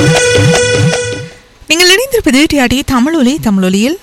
நீங்கள் இணைந்திருப்பது டிஆடி தமிழொலி தமிழொலியில்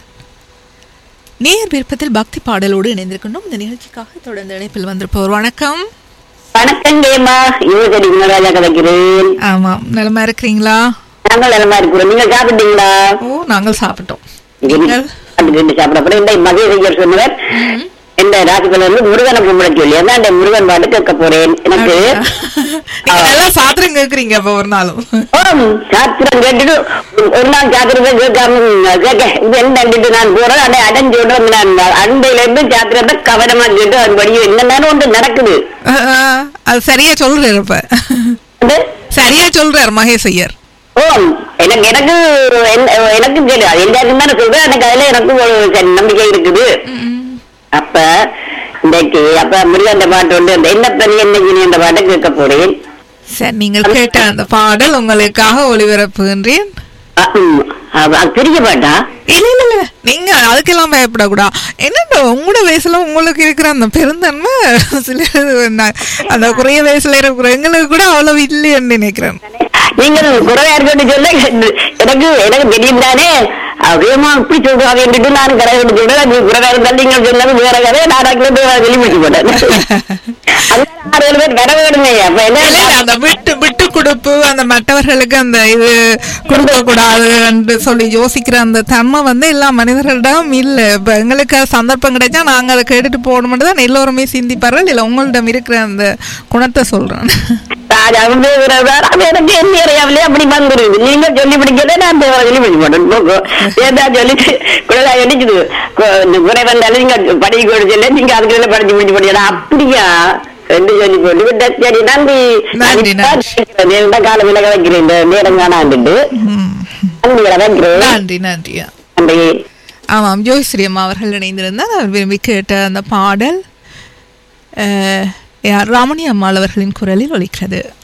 நேர் விருப்பத்தில் பக்தி பாடலோடு இணைந்திருக்கின்றோம் இந்த நிகழ்ச்சிக்காக தொடர்ந்து இணைப்பில் வந்திருப்பவர் வணக்கம் வணக்கம் கேமா யுவகடி குணராஜா கதைக்கிறேன் ஆமாம் நலமா இருக்கிறீங்களா நாங்கள் நலமா இருக்கிறோம் நீங்க சாப்பிட்டீங்களா ஓ நாங்கள் சாப்பிட்டோம் நீங்கள் சாப்பிட்டு சாப்பிட போறேன் இந்த மகேஷ் சொன்னவர் இந்த ராசிகள் வந்து முருகனை கும்பிட சொல்லி அதான் இந்த முருகன் பாட்டு கேட்க போறேன் எனக்கு நீங்க நல்லா சாத்திரம் கேக்குறீங்க அப்ப ஒரு நாளும் ஓம் சாத்திரம் கேட்டுட்டு ஒரு நாள் சாத்திரத்தை கேட்காம கேட்க இது என்ன கண்டுட்டு நான் போறேன் அதை அடைஞ்சு விடுறேன் நான் அண்டையில இருந்து சாத்திரத்தை கவனமா கேட்டு அதுபடி என்னென்ன ஒன்று நடக்குது அஹ், அஹ், அது சரியா சொல்றாரு இப்ப அது சரியா சொல்றாரு மகேஷ் ஐயர் ஓ எனக்கு எனக்கு என்ன- எனக்கு தெரியும் எல்லாருக்கும் தான் சொல்றேன் எனக்கு அதுல எனக்கு ஒரு சரி நம்பிக்கை இருக்குது அப்ப இன்றைக்கு அப்ப முருகன் பாட்டு வந்து அந்த என்ன பணி என்ன அந்த பாட்டை கேட்க போறேன் சரி நீங்கள் கேட்ட அந்த பாடல் உங்களுக்காக ஒளிபரப்புகின்றேன் அ, ம், அது அது பெரிய பாட்டா இல்ல இல்ல இல்ல நீங்க அதுக்கெல்லாம் பயப்படக்கூடாது என்னடா உங்களோட வயசுல உங்களுக்கு இருக்கிற அந்த பெருந்தன்மை சில ந- அந்த குறைய வயசுல இருக்கிற எங்களுக்கு கூட அவ்வளவு இல்லைன்னு நினைக்கிறேன் நீங்கள் குறையா இருக்கட்டும் சொல்ல எனக்கு எனக்கு தெரியும் தானே அப்படியேமா இப்படி சொல்றாங்க என்று நான் கரை விட்டு சொல்றேன் நீ குறையா இருந்தாலும் நீங்கள் சொன்னது வேற கதை நான் வெளிப்பிடிச்சு போட்டேன் அது ஆறு ஏழு பேர் வர வேணுமே அப்ப இல்ல, என்ன இல்ல, அந்த விட்டு விட்டு கொடுப்பு அந்த மற்றவர்களுக்கு அந்த இது கொடுக்க கூடாது என்று சொல்லி யோசிக்கிற அந்த தன்மை வந்து எல்லா மனிதர்களிடம் இல்ல இப்ப எங்களுக்கு சந்தர்ப்பம் கிடைச்சா நாங்க அதை கேட்டுட்டு போகணும்னு தான் எல்லோருமே சிந்திப்பார்கள் இல்ல உங்களிடம் இருக்கிற அந்த குணத்தை சொல்றேன் ராஜா வந்து இவரவர், அது எனக்கு என்ன அறியாமலே அப்படி வந்துருது நீங்க சொல்லி பிடிக்கல நான் தேவரை சொல்லி பிடிக்க மாட்டேன் போக்கோ ஏதா சொல்லிட்டு குழலா அடிக்குது குறை வந்தாலும் நீங்க படிக்க கூட சொல்ல நீங்க அதுக்குள்ள படிச்சு முடிச்சு படிக்கல அப்படியா ரெண்டு சொல்லி போட்டு விட்ட சரி நன்றி நன்றி, நன்றி. இந்த காலம் விலக வைக்கிறேன் இந்த நேரம் காணாண்டுட்டு ம். நன்றி வைக்கிறேன் நன்றி நன்றி நன்றி ஆமாம் ஜோய்ஸ்ரீ அம்மா அவர்கள் இணைந்திருந்தார் அவர் விரும்பி கேட்ட அந்த பாடல் அஹ், யார் ராமணி அம்மாள் அவர்களின் குரலில் ஒலிக்கிறது